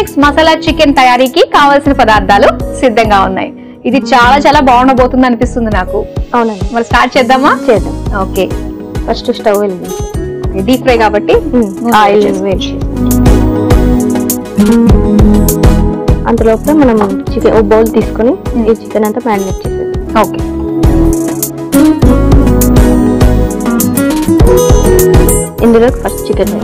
cornflakes masala chicken తయారీకి కావాల్సిన పదార్థాలు సిద్ధంగా ఉన్నాయి ఇది చాలా చాలా బాగుండబోతుంది అనిపిస్తుంది నాకు అవునండి మరి స్టార్ట్ చేద్దామా చేద్దాం ఓకే ఫస్ట్ స్టవ్ వెలిగించి డీప్ ఫ్రై కాబట్టి నూనె ఆయిల్ వేడి వేడి చేసి అంతలోపల మనం చికెన్ ఒక బౌల్ తీసుకొని ఈ చికెన్ అంతా మ్యారినేట్ చేసేది ఓకే ఇందులో ఫస్ట్ చికెన్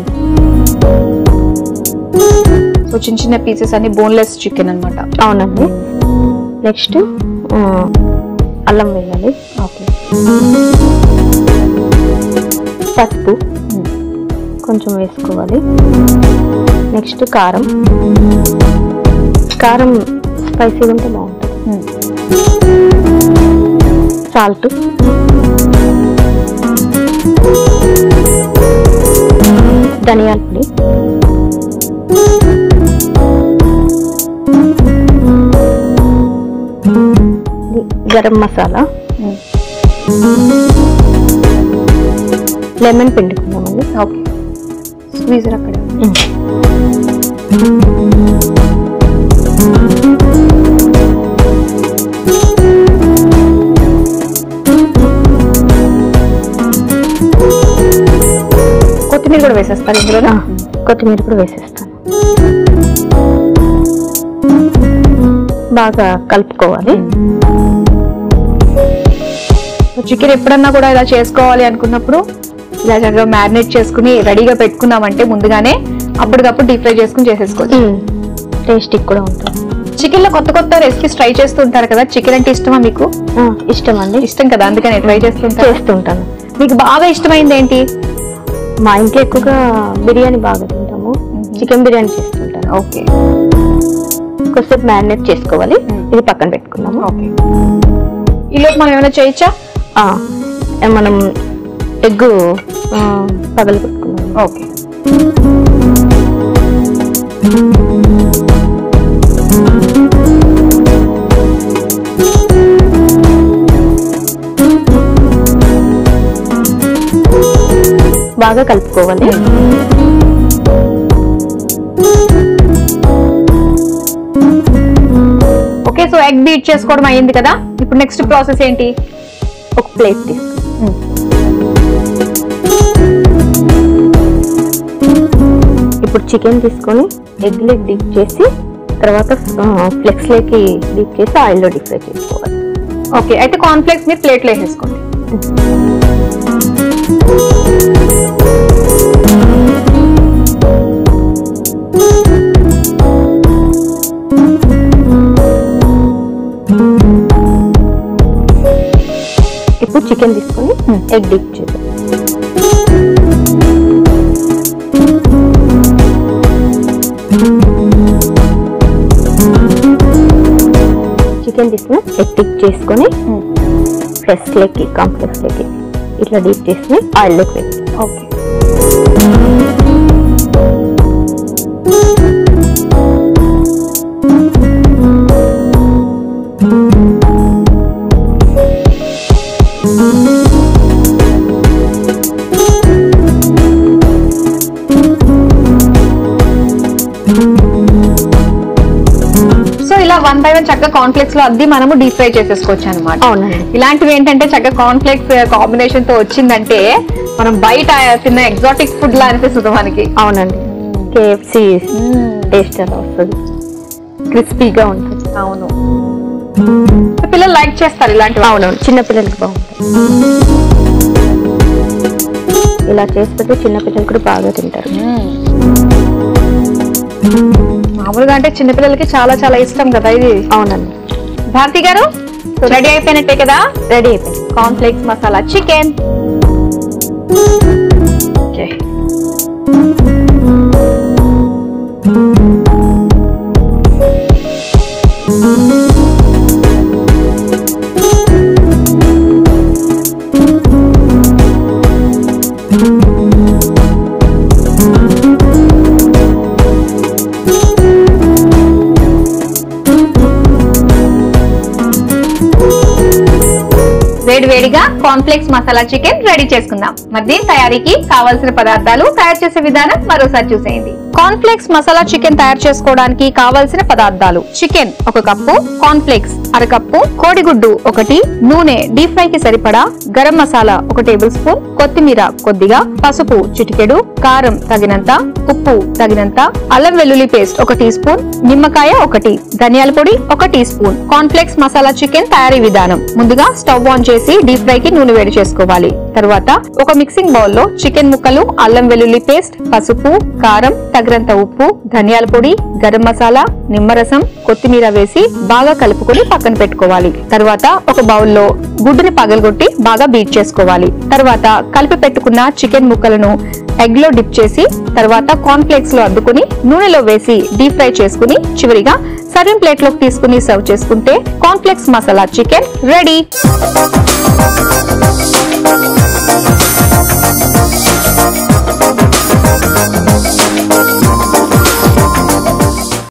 సో చిన్న చిన్న పీసెస్ అన్ని బోన్లెస్ చికెన్ అన్నమాట అవునండి నెక్స్ట్ అల్లం వేయాలి ఓకే పసుపు కొంచెం వేసుకోవాలి నెక్స్ట్ కారం కారం స్పైసీగా ఉంటే బాగుంటుంది సాల్ట్ ధనియాల పొడి ఇది గరం మసాలా లెమన్ పిండుకున్నామండి ఓకే స్క్వీజర్ అక్కడ కొత్తిమీర కూడా వేసేస్తారు ఇందులో ఆ, కొత్తిమీర కూడా వేసేస్తాను బాగా కలుపుకోవాలి చికెన్ ఎప్పుడన్నా కూడా ఇలా చేసుకోవాలి అనుకున్నప్పుడు ఇలా చక్కగా మ్యారినేట్ చేసుకుని రెడీగా పెట్టుకున్నామంటే ముందుగానే అప్పటికప్పుడు డీప్ ఫ్రై చేసుకుని చేసేసుకోవచ్చు టేస్టీ కూడా ఉంటుంది చికెన్ లో కొత్త కొత్త రెసిపీస్ ట్రై చేస్తూ ఉంటారు కదా చికెన్ అంటే ఇష్టమా మీకు ఆ, ఇష్టం అండి ఇష్టం కదా అందుకని ట్రై చేస్తుంటారు చేస్తుంటాను మీకు బాగా ఇష్టమైంది ఏంటి మా ఇంట్లో ఎక్కువగా బిర్యానీ బాగా తింటాము చికెన్ బిర్యానీ చేస్తుంటాను ఓకే కొద్దిసేపు మ్యారినేట్ చేసుకోవాలి ఇది పక్కన పెట్టుకున్నాము ఓకే ఈలోపు మనం ఏమైనా చేయొచ్చా ఆ, మనం ఎగ్ పగలు పెట్టుకున్నాము ఓకే బాగా కలుపుకోవాలి ఓకే సో ఎగ్ బీట్ చేసుకోవడం అయ్యింది కదా ఇప్పుడు నెక్స్ట్ ప్రాసెస్ ఏంటి ఒక ప్లేట్ తీసుకుని ఇప్పుడు చికెన్ తీసుకొని ఎగ్ లెగ్ డిప్ చేసి తర్వాత ఫ్లెక్స్ లేకి డిప్ చేసి ఆయిల్లో డీప్ ఫ్రై చేసుకోవాలి ఓకే అయితే కాన్ఫ్లెక్స్ మీరు ప్లేట్లో వేసేసుకోండి ఇప్పుడు చికెన్ తీసుకొని ఎగ్ డిప్ చేద్దాం చికెన్ తీసుకుని ఎగ్ డిప్ చేసుకొని ఫ్రెష్ లెక్కి కాంప్లెక్స్ లెక్కి ఇట్లా డీప్ చేసుకుని ఆయిల్లోకి పెట్టి ఓకే సో ఇలా వన్ బై వన్ చక్కగా కాన్ఫ్లెక్స్ లో అద్ది మనము డీప్ ఫ్రై చేసేసుకోవచ్చు అనమాట అవునండి ఇలాంటివి ఏంటంటే చక్కగా కాన్ఫ్లెక్స్ కాంబినేషన్ తో వచ్చిందంటే మనం బయట తిన్న ఎగ్జాటిక్ ఫుడ్ లా అనిపిస్తుంది మనకి అవునండి కేఎఫ్సి టేస్ట్ అలా వస్తుంది క్రిస్పీగా ఉంటుంది అవును పిల్లలు లైక్ చేస్తారు ఇలాంటివి అవునవును చిన్నపిల్లలకి బాగుంటుంది ఇలా చేస్తే చిన్నపిల్లలు కూడా బాగా తింటారు మామూలుగా అంటే చిన్నపిల్లలకి చాలా చాలా ఇష్టం కదా ఇది అవునండి భారతి గారు రెడీ అయిపోయినట్టే కదా రెడీ అయిపోయింది కాన్ఫ్లెక్స్ మసాలా చికెన్ ఓకే వేడి వేడిగా కాన్ఫ్లెక్స్ మసాలా చికెన్ రెడీ చేసుకుందాం మరి దీని తయారీకి కావాల్సిన పదార్థాలు తయారు చేసే విధానం మరోసారి చూసేయండి కార్న్ఫ్లేక్స్ మసాలా చికెన్ తయారు చేసుకోవడానికి కావలసిన పదార్థాలు చికెన్ ఒక కప్పు కార్న్ఫ్లేక్స్ అరకప్పు కోడిగుడ్డు ఒకటి నూనె డీప్ ఫ్రై కి సరిపడా గరం మసాలా ఒక టేబుల్ స్పూన్ కొత్తిమీర కొద్దిగా పసుపు చిటికెడు కారం తగినంత ఉప్పు తగినంత అల్లం వెల్లుల్లి పేస్ట్ ఒక టీ స్పూన్ నిమ్మకాయ ఒకటి ధనియాల పొడి ఒక teaspoon cornflakes masala chicken తయారీ విధానం ముందుగా స్టవ్ ఆన్ చేసి డీప్ ఫ్రై కి నూనె వేడి చేసుకోవాలి తర్వాత ఒక మిక్సింగ్ బౌల్ లో చికెన్ ముక్కలు అల్లం వెల్లుల్లి పేస్ట్ పసుపు కారం తగినంత ఉప్పు ధనియాల పొడి గరం మసాలా నిమ్మరసం కొత్తిమీర వేసి బాగా కలుపుకొని పక్కన పెట్టుకోవాలి తర్వాత ఒక బౌల్లో గుడ్డుని పగలగొట్టి బాగా బీట్ చేసుకోవాలి తర్వాత కలిపి పెట్టుకున్న చికెన్ ముక్కలను ఎగ్ లో డిప్ చేసి తర్వాత కార్న్ ఫ్లేక్స్ లో అద్దుకుని నూనెలో వేసి డీప్ ఫ్రై చేసుకుని చివరిగా సర్వింగ్ ప్లేట్ లోకి తీసుకుని సర్వ్ చేసుకుంటే cornflakes masala chicken ready